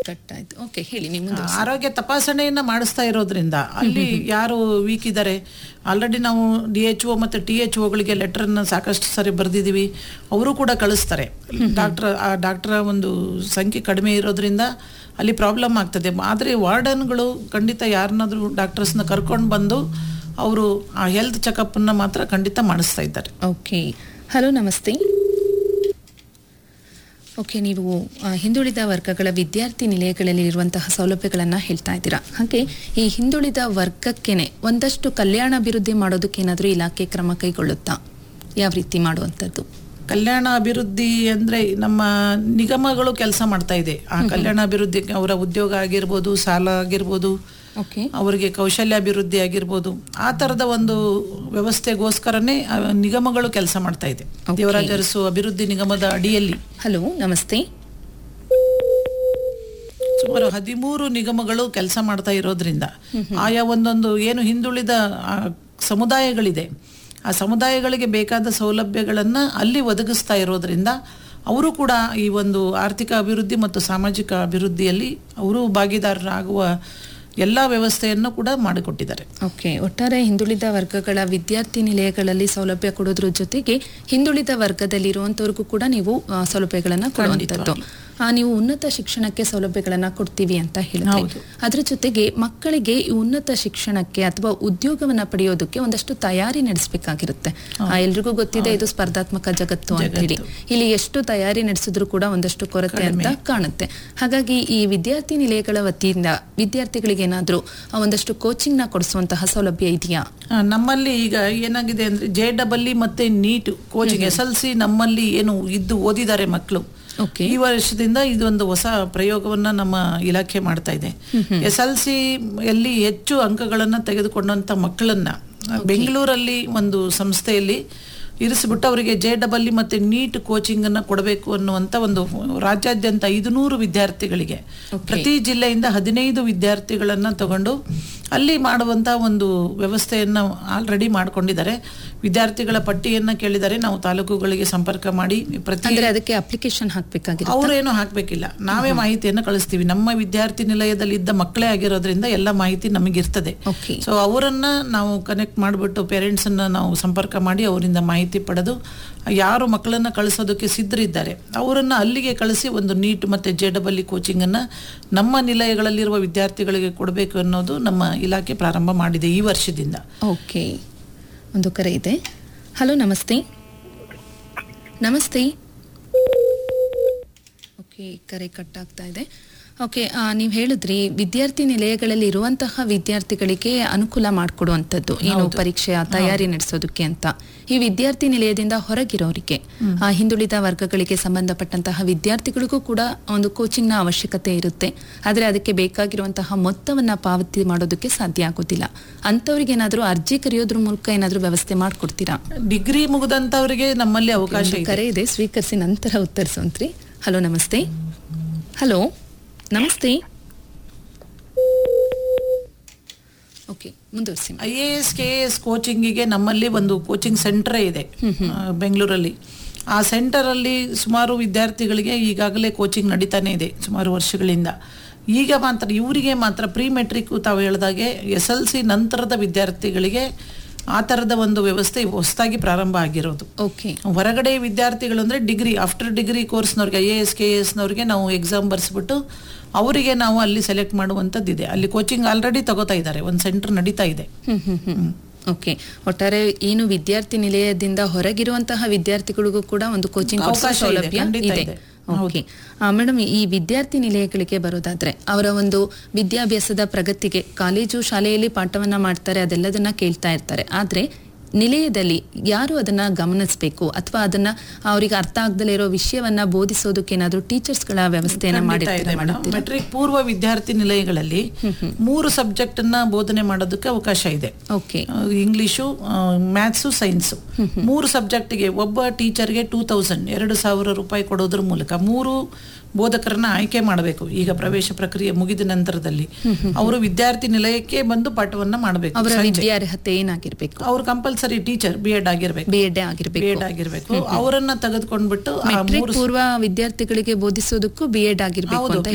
Cut ಆಯ್ತು okay ಹೇಳಿ ನಿಮ್ಮ ಆರೋಗ್ಯ ತಪಾಸಣೆಯನ್ನ ಮಾಡಿಸ್ತಾ ಇರೋದ್ರಿಂದ ಅಲ್ಲಿ ಯಾರು ವೀಕ್ ಇದ್ದಾರೆ ಆಲ್ರೆಡಿ ನಾವು ಡಿ ಎಚ್ ಒ ಮತ್ತು ಟಿ ಎಚ್ ಒಗಳಿಗೆ ಲೆಟರನ್ನು ಸಾಕಷ್ಟು ಸರಿ ಬರೆದಿದ್ದೀವಿ ಅವರು ಕೂಡ ಕಳಿಸ್ತಾರೆ ಡಾಕ್ಟ್ರ್ ಆ ಡಾಕ್ಟ್ರ ಒಂದು ಸಂಖ್ಯೆ ಕಡಿಮೆ ಇರೋದ್ರಿಂದ ಅಲ್ಲಿ ಪ್ರಾಬ್ಲಮ್ ಆಗ್ತದೆ ಆದರೆ ವಾರ್ಡನ್ಗಳು ಖಂಡಿತ ಯಾರನ್ನಾದ್ರೂ ಡಾಕ್ಟರ್ಸ್ನ ಕರ್ಕೊಂಡು ಬಂದು ಅವರು ಆ ಹೆಲ್ತ್ ಚೆಕಪ್ಪನ್ನು ಮಾತ್ರ ಖಂಡಿತ ಮಾಡಿಸ್ತಾ ಇದ್ದಾರೆ ಓಕೆ ಹಲೋ ನಮಸ್ತೆ ಓಕೆ ನೀವು ಆ, ಹಿಂದುಳಿದ ವರ್ಗಗಳ ವಿದ್ಯಾರ್ಥಿ ನಿಲಯಗಳಲ್ಲಿ ಇರುವಂತಹ ಸೌಲಭ್ಯಗಳನ್ನು ಹೇಳ್ತಾ ಇದ್ದೀರಾ ಹಾಗೆ ಈ ಹಿಂದುಳಿದ ವರ್ಗಕ್ಕೇನೆ ಒಂದಷ್ಟು ಕಲ್ಯಾಣ ಅಭಿವೃದ್ಧಿ ಮಾಡೋದಕ್ಕೆ ಏನಾದರೂ ಇಲಾಖೆ ಕ್ರಮ ಕೈಗೊಳ್ಳುತ್ತಾ ಯಾವ ರೀತಿ ಮಾಡುವಂಥದ್ದು ಕಲ್ಯಾಣ ಅಭಿವೃದ್ಧಿ ಅಂದ್ರೆ ನಮ್ಮ ನಿಗಮಗಳು ಕೆಲಸ ಮಾಡ್ತಾ ಇದೆ ಆ ಕಲ್ಯಾಣ ಅಭಿವೃದ್ಧಿ ಅವರ ಉದ್ಯೋಗ ಆಗಿರ್ಬೋದು ಸಾಲ ಆಗಿರ್ಬೋದು ಓಕೆ ಅವರಿಗೆ ಕೌಶಲ್ಯಾಭಿವೃದ್ಧಿ ಆಗಿರ್ಬೋದು ಆ ಥರದ ಒಂದು ವ್ಯವಸ್ಥೆಗೋಸ್ಕರನೇ ಆ ನಿಗಮಗಳು ಕೆಲಸ ಮಾಡ್ತಾ ಇದೆ Okay. ದೇವರಾಜ ಅರಸು ಅಭಿವೃದ್ಧಿ ನಿಗಮದ ಅಡಿಯಲ್ಲಿ ಹಲೋ ನಮಸ್ತೆ ಸುಮಾರು ಹದಿಮೂರು ನಿಗಮಗಳು ಕೆಲಸ ಮಾಡ್ತಾ ಇರೋದ್ರಿಂದ ಆಯಾ ಒಂದೊಂದು ಏನು ಹಿಂದುಳಿದ ಆ, ಸಮುದಾಯಗಳಿದೆ ಆ ಸಮುದಾಯಗಳಿಗೆ ಬೇಕಾದ ಸೌಲಭ್ಯಗಳನ್ನು ಅಲ್ಲಿ ಒದಗಿಸ್ತಾ ಇರೋದ್ರಿಂದ ಅವರು ಕೂಡ ಈ ಒಂದು ಆರ್ಥಿಕ ಅಭಿವೃದ್ಧಿ ಮತ್ತು ಸಾಮಾಜಿಕ ಅಭಿವೃದ್ಧಿಯಲ್ಲಿ ಅವರು ಭಾಗಿದಾರರಾಗುವ ಎಲ್ಲ ವ್ಯವಸ್ಥೆಯನ್ನು ಕೂಡ ಮಾಡಿಕೊಟ್ಟಿದ್ದಾರೆ ಓಕೆ ಒಟ್ಟಾರೆ ಹಿಂದುಳಿದ ವರ್ಗಗಳ ವಿದ್ಯಾರ್ಥಿ ನಿಲಯಗಳಲ್ಲಿ ಸೌಲಭ್ಯ ಕೊಡೋದ್ರ ಜೊತೆಗೆ ಹಿಂದುಳಿದ ವರ್ಗದಲ್ಲಿರುವಂತವ್ರಿಗೂ ಕೂಡ ನೀವು ಆ, ಸೌಲಭ್ಯಗಳನ್ನ ಕೊಡುವಂಥದ್ದು ಆ, ನೀವು ಉನ್ನತ ಶಿಕ್ಷಣಕ್ಕೆ ಸೌಲಭ್ಯಗಳನ್ನ ಕೊಡ್ತೀವಿ ಅಂತ ಹೇಳಿದ್ರಿ ಹೌದು. ಅದ್ರ ಜೊತೆಗೆ ಮಕ್ಕಳಿಗೆ ಈ ಉನ್ನತ ಶಿಕ್ಷಣಕ್ಕೆ ಅಥವಾ ಉದ್ಯೋಗವನ್ನ ಪಡೆಯೋದಕ್ಕೆ ಒಂದಷ್ಟು ತಯಾರಿ ನಡೆಸಬೇಕಾಗಿರುತ್ತೆ ಎಲ್ರಿಗೂ ಗೊತ್ತಿದೆ ಇದು ಸ್ಪರ್ಧಾತ್ಮಕ ಜಗತ್ತು ಅಂತ ಹೇಳಿ ಇಲ್ಲಿ ಎಷ್ಟು ತಯಾರಿ ನಡೆಸಿದ್ರು ಕೂಡ ಒಂದಷ್ಟು ಕೊರತೆ ಅಂತ ಕಾಣುತ್ತೆ ಹಾಗಾಗಿ ಈ ವಿದ್ಯಾರ್ಥಿ ನಿಲಯಗಳ ವತಿಯಿಂದ ವಿದ್ಯಾರ್ಥಿಗಳಿಗೆ ಏನಾದ್ರೂ ಆ, ಒಂದಷ್ಟು ಕೋಚಿಂಗ್ ನ ಕೊಡಿಸುವಂತಹ ಸೌಲಭ್ಯ ಇದೆಯಾ ಆ, ನಮ್ಮಲ್ಲಿ ಈಗ ಏನಾಗಿದೆ ಅಂದ್ರೆ ಜೆ ಡಬಲ್ ಮತ್ತೆ NEET coaching S L C ನಮ್ಮಲ್ಲಿ ಏನು ಇದ್ದು ಓದಿದ್ದಾರೆ ಮಕ್ಕಳು ಓಕೆ ಈ ವರ್ಷದಿಂದ ಇದೊಂದು ಹೊಸ ಪ್ರಯೋಗವನ್ನ ನಮ್ಮ ಇಲಾಖೆ ಮಾಡ್ತಾ ಇದೆ ಎಸ್ ಎಲ್ ಸಿ ಯಲ್ಲಿ ಹೆಚ್ಚು ಅಂಕಗಳನ್ನ ತೆಗೆದುಕೊಂಡಂತ ಮಕ್ಕಳನ್ನ ಬೆಂಗಳೂರಲ್ಲಿ ಒಂದು ಸಂಸ್ಥೆಯಲ್ಲಿ ಇರಿಸಿಬಿಟ್ಟು ಅವರಿಗೆ ಜೆ ಡಬಲ್ ಮತ್ತೆ ನೀಟ್ ಕೋಚಿಂಗ್ ಅನ್ನ ಕೊಡಬೇಕು ಅನ್ನುವಂತ ಒಂದು ರಾಜ್ಯಾದ್ಯಂತ ಐದುನೂರು ವಿದ್ಯಾರ್ಥಿಗಳಿಗೆ ಪ್ರತಿ ಜಿಲ್ಲೆಯಿಂದ ಹದಿನೈದು ವಿದ್ಯಾರ್ಥಿಗಳನ್ನ ತಗೊಂಡು ಅಲ್ಲಿ ಮಾಡುವಂತ ಒಂದು ವ್ಯವಸ್ಥೆಯನ್ನ ಆಲ್ರೆಡಿ ಮಾಡ್ಕೊಂಡಿದ್ದಾರೆ ವಿದ್ಯಾರ್ಥಿಗಳ ಪಟ್ಟಿಯನ್ನ ಕೇಳಿದ್ದಾರೆ ನಾವು ತಾಲೂಕುಗಳಿಗೆ ಸಂಪರ್ಕ ಮಾಡಿ ಪ್ರತಿ ಅಂದ್ರೆ ಅದಕ್ಕೆ ಅಪ್ಲಿಕೇಶನ್ ಹಾಕ್ಬೇಕಾಗಿರುತ್ತೆ ಅವರೇನು ಹಾಕ್ಬೇಕಿಲ್ಲ ನಾವೇ ಮಾಹಿತಿಯನ್ನು ಕಳಿಸ್ತೀವಿ ನಮ್ಮ ವಿದ್ಯಾರ್ಥಿ ನಿಲಯದಲ್ಲಿ ಇದ್ದ ಮಕ್ಕಳೇ ಆಗಿರೋದ್ರಿಂದ ಎಲ್ಲ ಮಾಹಿತಿ ನಮಗಿರ್ತದೆ ಓಕೆ ಸೊ ಅವರನ್ನ ನಾವು ಕನೆಕ್ಟ್ ಮಾಡಿಬಿಟ್ಟು ಪೇರೆಂಟ್ಸ್ ಅನ್ನ ನಾವು ಸಂಪರ್ಕ ಮಾಡಿ ಅವರಿಂದ ಮಾಹಿತಿ ಪಡೆದು ಯಾರು ಮಕ್ಕಳನ್ನ ಕಳಿಸೋದಕ್ಕೆ ಸಿದ್ಧರಿದ್ದಾರೆ ಅವರನ್ನ ಅಲ್ಲಿಗೆ ಕಳಿಸಿ ಒಂದು ನೀಟ್ ಮತ್ತೆ ಜೆ ಡಬಲ್ ಕೋಚಿಂಗ್ ಅನ್ನ ನಮ್ಮ ನಿಲಯಗಳಲ್ಲಿರುವ ವಿದ್ಯಾರ್ಥಿಗಳಿಗೆ ಕೊಡಬೇಕು ಅನ್ನೋದು ನಮ್ಮ ಇಲಾಖೆ ಪ್ರಾರಂಭ ಮಾಡಿದೆ ಈ ವರ್ಷದಿಂದ ಓಕೆ ಒಂದು ಕರೆ ಇದೆ ಹಲೋ ನಮಸ್ತೆ ನಮಸ್ತೆ ಓಕೆ ಕರೆ ಕಟ್ ಆಗ್ತಾ ಇದೆ ಓಕೆ ನೀವು ಹೇಳಿದ್ರಿ ವಿದ್ಯಾರ್ಥಿ ನಿಲಯಗಳಲ್ಲಿ ಇರುವಂತಹ ವಿದ್ಯಾರ್ಥಿಗಳಿಗೆ ಅನುಕೂಲ ಮಾಡಿಕೊಡುವಂಥದ್ದು ಏನು ಪರೀಕ್ಷೆಯ ತಯಾರಿ ನಡೆಸೋದಕ್ಕೆ ಅಂತ ಈ ವಿದ್ಯಾರ್ಥಿ ನಿಲಯದಿಂದ ಹೊರಗಿರೋರಿಗೆ ಆ ಹಿಂದುಳಿದ ವರ್ಗಗಳಿಗೆ ಸಂಬಂಧಪಟ್ಟಂತಹ ವಿದ್ಯಾರ್ಥಿಗಳಿಗೂ ಕೂಡ ಒಂದು ಕೋಚಿಂಗ್ನ ಅವಶ್ಯಕತೆ ಇರುತ್ತೆ ಆದರೆ ಅದಕ್ಕೆ ಬೇಕಾಗಿರುವಂತಹ ಮೊತ್ತವನ್ನ ಪಾವತಿ ಮಾಡೋದಕ್ಕೆ ಸಾಧ್ಯ ಆಗೋದಿಲ್ಲ ಅಂಥವ್ರಿಗೆ ಏನಾದರೂ ಅರ್ಜಿ ಕರೆಯೋದ್ರ ಮೂಲಕ ಏನಾದರೂ ವ್ಯವಸ್ಥೆ ಮಾಡಿಕೊಡ್ತೀರಾ ಡಿಗ್ರಿ ಮುಗಿದಂತವರಿಗೆ ನಮ್ಮಲ್ಲಿ ಅವಕಾಶ ಒಂದು ಇದೆ ಕರೆ ಇದೆ ಸ್ವೀಕರಿಸಿ ನಂತರ ಉತ್ತರಿಸುವಂತ್ರಿ ಹಲೋ ನಮಸ್ತೆ ಹಲೋ ನಮಸ್ತೆ ಓಕೆ ಮುಂದುವರಿಸಿ I A S K S ಕೋಚಿಂಗಿಗೆ ನಮ್ಮಲ್ಲಿ ಒಂದು ಕೋಚಿಂಗ್ ಸೆಂಟರೇ ಇದೆ ಆ, ಬೆಂಗಳೂರಲ್ಲಿ ಆ ಸೆಂಟರಲ್ಲಿ ಸುಮಾರು ವಿದ್ಯಾರ್ಥಿಗಳಿಗೆ ಈಗಾಗಲೇ ಕೋಚಿಂಗ್ ನಡೀತಾನೆ ಇದೆ ಸುಮಾರು ವರ್ಷಗಳಿಂದ ಈಗ ಮಾತ್ರ ಇವರಿಗೆ ಮಾತ್ರ ಪ್ರೀ ಮೆಟ್ರಿಕ್ ತಾವು ಹೇಳ್ದಾಗೆ ಎಸ್ ಎಲ್ ಸಿ ನಂತರದ ವಿದ್ಯಾರ್ಥಿಗಳಿಗೆ ಆ ಥರದ ಒಂದು ವ್ಯವಸ್ಥೆ ಹೊಸದಾಗಿ ಪ್ರಾರಂಭ ಆಗಿರೋದು ಓಕೆ ಹೊರಗಡೆ ವಿದ್ಯಾರ್ಥಿಗಳು ಅಂದರೆ ಡಿಗ್ರಿ ಆಫ್ಟರ್ ಡಿಗ್ರಿ ಕೋರ್ಸ್ನವ್ರಿಗೆ ಐ ಎ ಎಸ್ ಕೆ ಎಸ್ನವ್ರಿಗೆ ನಾವು ಎಕ್ಸಾಮ್ ಬರ್ಸ್ಬಿಟ್ಟು ಅವರಿಗೆ ನಾವು ಅಲ್ಲಿ ಸೆಲೆಕ್ಟ್ ಮಾಡುವಂಥದ್ದಿದೆ ಅಲ್ಲಿ ಕೋಚಿಂಗ್ ಆಲ್ರೆಡಿ ತಗೋತಾ ಇದ್ದಾರೆ ಒಂದು ಸೆಂಟರ್ ನಡೀತಾ ಇದೆ ಹ್ಮ್ ಹ್ಮ್ ಹ್ಮ್ ಓಕೆ ಒಟ್ಟಾರೆ ಏನು ವಿದ್ಯಾರ್ಥಿ ನಿಲಯದಿಂದ ಹೊರಗಿರುವಂತಹ ವಿದ್ಯಾರ್ಥಿಗಳಿಗೂ ಕೂಡ ಒಂದು ಕೋಚಿಂಗ್ ಕೊಡಿಸೋ ಅವಕಾಶ ಇದೆ, ಸೌಲಭ್ಯ ಖಂಡಿತ ಇದೆ ಇದೆ. ಓಕೆ ಮೇಡಮ್ ಈ ವಿದ್ಯಾರ್ಥಿ ನಿಲಯಗಳಿಗೆ ಬರೋದಾದ್ರೆ ಅವರ ಒಂದು ವಿದ್ಯಾಭ್ಯಾಸದ ಪ್ರಗತಿಗೆ ಕಾಲೇಜು ಶಾಲೆಯಲ್ಲಿ ಪಾಠವನ್ನ ಮಾಡ್ತಾರೆ ಅದೆಲ್ಲದನ್ನ ಕೇಳ್ತಾ ಇರ್ತಾರೆ ಆದ್ರೆ ನಿಲಯದಲ್ಲಿ ಯಾರು ಅದನ್ನ ಗಮನಿಸಬೇಕು ಅಥವಾ ಅದನ್ನ ಅವರಿಗೆ ಅರ್ಥ ಆಗದಲ್ಲೇ ಇರೋ ವಿಷಯವನ್ನ ಬೋಧಿಸೋದಕ್ಕೆ ಏನಾದ್ರು ಟೀಚರ್ಸ್ಗಳ ವ್ಯವಸ್ಥೆಯನ್ನ ಖಂಡಿತ ಇದೆ ಮಾಡಿರ್ತಾರೆ ಮೇಡಮ್ ಮೆಟ್ರಿಕ್ ಪೂರ್ವ ವಿದ್ಯಾರ್ಥಿ ನಿಲಯಗಳಲ್ಲಿ ಮೂರು ಸಬ್ಜೆಕ್ಟ್ ಅನ್ನ ಬೋಧನೆ ಮಾಡೋದಕ್ಕೆ ಅವಕಾಶ ಇದೆ ಓಕೆ ಆ, ಇಂಗ್ಲಿಷು ಮ್ಯಾಥ್ಸು ಸೈನ್ಸು ಮೂರು ಸಬ್ಜೆಕ್ಟ್ಗೆ ಒಬ್ಬ ಟೀಚರ್ಗೆ ಟೂ ತೌಸಂಡ್ ಎರಡು ಸಾವಿರ ರೂಪಾಯಿ ಕೊಡೋದ್ರ ಮೂಲಕ ಮೂರು ಬೋಧಕರನ್ನ ಆಯ್ಕೆ ಮಾಡಬೇಕು ಈಗ ಪ್ರವೇಶ ಪ್ರಕ್ರಿಯೆ ಮುಗಿದ ನಂತರದಲ್ಲಿ ಅವರು ವಿದ್ಯಾರ್ಥಿ ನಿಲಯಕ್ಕೆ ಬಂದು ಪಾಠವನ್ನ ಮಾಡಬೇಕು ಅವರ ವಿದ್ಯಾರ್ಹತೆ ಏನಾಗಿರ್ಬೇಕು ಅವ್ರು ಕಂಪಲ್ಸರಿ ಟೀಚರ್ ಬಿ ಎಡ್ ಆಗಿರ್ಬೇಕು ಬಿ ಎಡ್ ಬಿ ಆಗಿರ್ಬೇಕು ಎಡ್ ಆಗಿರ್ಬೇಕು ಅವರನ್ನ ತೆಗೆದುಕೊಂಡ್ಬಿಟ್ಟು ಆ ಮೆಟ್ರಿಕ್ ಮೂರು ಪೂರ್ವ ವಿದ್ಯಾರ್ಥಿಗಳಿಗೆ ಬೋಧಿಸೋದಕ್ಕೂ ಬಿ ಎಡ್ ಆಗಿರ್ಬೇಕು ಹೌದು ಅಂತ